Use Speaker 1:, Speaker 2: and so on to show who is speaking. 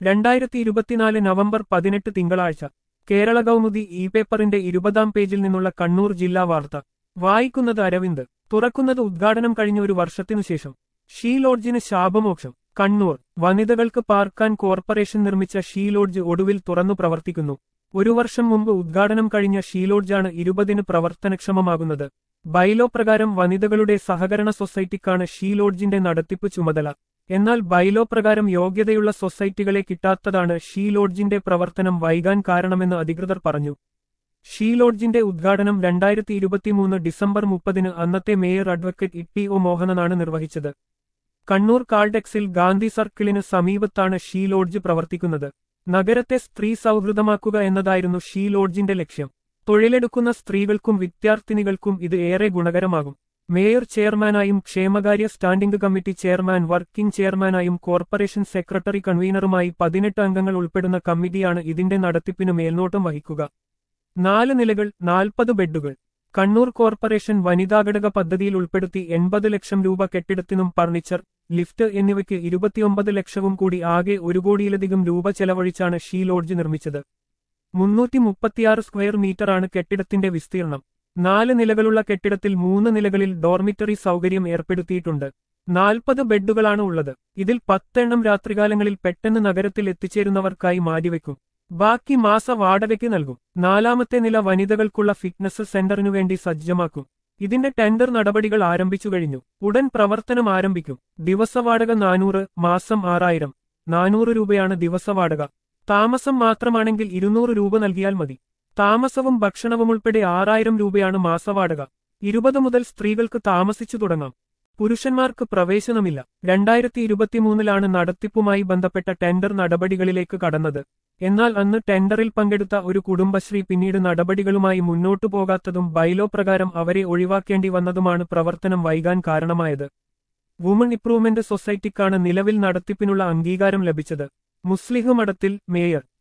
Speaker 1: രണ്ടായിരത്തി ഇരുപത്തിനാല് നവംബർ പതിനെട്ട് തിങ്കളാഴ്ച കേരള കൗമുദി ഇ പേപ്പറിന്റെ ഇരുപതാം പേജിൽ നിന്നുള്ള കണ്ണൂർ ജില്ലാ വാർത്ത വായിക്കുന്നത് അരവിന്ദ് തുറക്കുന്നത് ഉദ്ഘാടനം കഴിഞ്ഞ ഒരു വർഷത്തിനുശേഷം ഷീ ലോഡ്ജിന് ശാപമോക്ഷം കണ്ണൂർ വനിതകൾക്ക് പാർക്കാൻ കോർപ്പറേഷൻ നിർമ്മിച്ച ഷീ ലോഡ്ജ് ഒടുവിൽ തുറന്നു പ്രവർത്തിക്കുന്നു ഒരു വർഷം മുമ്പ് ഉദ്ഘാടനം കഴിഞ്ഞ ഷീ ലോഡ്ജാണ് ഇരുപതിന് പ്രവർത്തനക്ഷമമാകുന്നത് ബൈലോ പ്രകാരം വനിതകളുടെ സഹകരണ സൊസൈറ്റിക്കാണ് ഷീ ലോഡ്ജിന്റെ നടത്തിപ്പ് ചുമതല എന്നാൽ ബൈലോ പ്രകാരം യോഗ്യതയുള്ള സൊസൈറ്റികളെ കിട്ടാത്തതാണ് ഷീ ലോഡ്ജിന്റെ പ്രവർത്തനം വൈകാൻ കാരണമെന്ന് അധികൃതർ പറഞ്ഞു ഷീ ലോഡ്ജിന്റെ ഉദ്ഘാടനം രണ്ടായിരത്തി ഇരുപത്തിമൂന്ന് ഡിസംബർ മുപ്പതിന് അന്നത്തെ mayor advocate E T O മോഹനനാണ് നിർവഹിച്ചത് കണ്ണൂർ കാൾടെക്സിൽ ഗാന്ധി സർക്കിളിന് സമീപത്താണ് ഷീ ലോഡ്ജ് പ്രവർത്തിക്കുന്നത് നഗരത്തെ സ്ത്രീ സൗഹൃദമാക്കുക എന്നതായിരുന്നു ഷീ ലോഡ്ജിന്റെ ലക്ഷ്യം തൊഴിലെടുക്കുന്ന സ്ത്രീകൾക്കും വിദ്യാർത്ഥിനികൾക്കും ഇത് ഏറെ ഗുണകരമാകും മേയർ ചെയർമാനായും ക്ഷേമകാര്യ സ്റ്റാൻഡിംഗ് കമ്മിറ്റി ചെയർമാൻ വർക്കിംഗ് ചെയർമാനായും കോർപ്പറേഷൻ സെക്രട്ടറി കൺവീനറുമായി പതിനെട്ട് അംഗങ്ങൾ ഉൾപ്പെടുന്ന കമ്മിറ്റിയാണ് ഇതിന്റെ നടത്തിപ്പിന് മേൽനോട്ടം വഹിക്കുക നാല് നിലകൾ നാൽപ്പത് ബെഡുകൾ കണ്ണൂർ കോർപ്പറേഷൻ വനിതാഘടക പദ്ധതിയിൽ ഉൾപ്പെടുത്തി എൺപത് ലക്ഷം രൂപ കെട്ടിടത്തിനും ഫർണിച്ചർ ലിഫ്റ്റ് എന്നിവയ്ക്ക് ഇരുപത്തിയൊമ്പത് ലക്ഷവും കൂടി ആകെ ഒരു കോടിയിലധികം രൂപ ചെലവഴിച്ചാണ് ഷീ ലോഡ്ജ് നിർമ്മിച്ചത് മുന്നൂറ്റി മുപ്പത്തിയാറ് സ്ക്വയർ മീറ്ററാണ് കെട്ടിടത്തിന്റെ വിസ്തീർണം നാല് നിലകളുള്ള കെട്ടിടത്തിൽ മൂന്ന് നിലകളിൽ ഡോർമിറ്ററി സൗകര്യം ഏർപ്പെടുത്തിയിട്ടുണ്ട് നാൽപ്പത് ബെഡുകളാണ് ഉള്ളത് ഇതിൽ പത്തെണ്ണം രാത്രികാലങ്ങളിൽ പെട്ടെന്ന് നഗരത്തിൽ എത്തിച്ചേരുന്നവർക്കായി മാറ്റിവെക്കും ബാക്കി മാസ വാടകയ്ക്ക് നൽകും നാലാമത്തെ നില വനിതകൾക്കുള്ള ഫിറ്റ്നസ് സെന്ററിനു വേണ്ടി സജ്ജമാക്കും ഇതിന്റെ ടെൻഡർ നടപടികൾ ആരംഭിച്ചു കഴിഞ്ഞു ഉടൻ പ്രവർത്തനം ആരംഭിക്കും ദിവസവാടക നാനൂറ് മാസം ആറായിരം നാനൂറ് രൂപയാണ് ദിവസവാടക താമസം മാത്രമാണെങ്കിൽ ഇരുന്നൂറ് രൂപ നൽകിയാൽ മതി താമസവും ഭക്ഷണവും ഉൾപ്പെടെ ആറായിരം രൂപയാണ് മാസവാടക ഇരുപത് മുതൽ സ്ത്രീകൾക്ക് താമസിച്ചു തുടങ്ങാം പുരുഷന്മാർക്ക് പ്രവേശനമില്ല രണ്ടായിരത്തി ഇരുപത്തിമൂന്നിലാണ് നടത്തിപ്പുമായി ബന്ധപ്പെട്ട ടെൻഡർ നടപടികളിലേക്ക് കടന്നത് എന്നാൽ അന്ന് ടെൻഡറിൽ പങ്കെടുത്ത ഒരു കുടുംബശ്രീ പിന്നീട് നടപടികളുമായി മുന്നോട്ടു പോകാത്തതും ബൈലോ പ്രകാരം അവരെ ഒഴിവാക്കേണ്ടി വന്നതുമാണ് പ്രവർത്തനം വൈകാൻ കാരണമായത് വുമൺ ഇംപ്രൂവ്മെന്റ് സൊസൈറ്റിക്കാണ് നിലവിൽ നടത്തിപ്പിനുള്ള അംഗീകാരം ലഭിച്ചത് മുസ്ലിഹ് മഠത്തിൽ മേയർ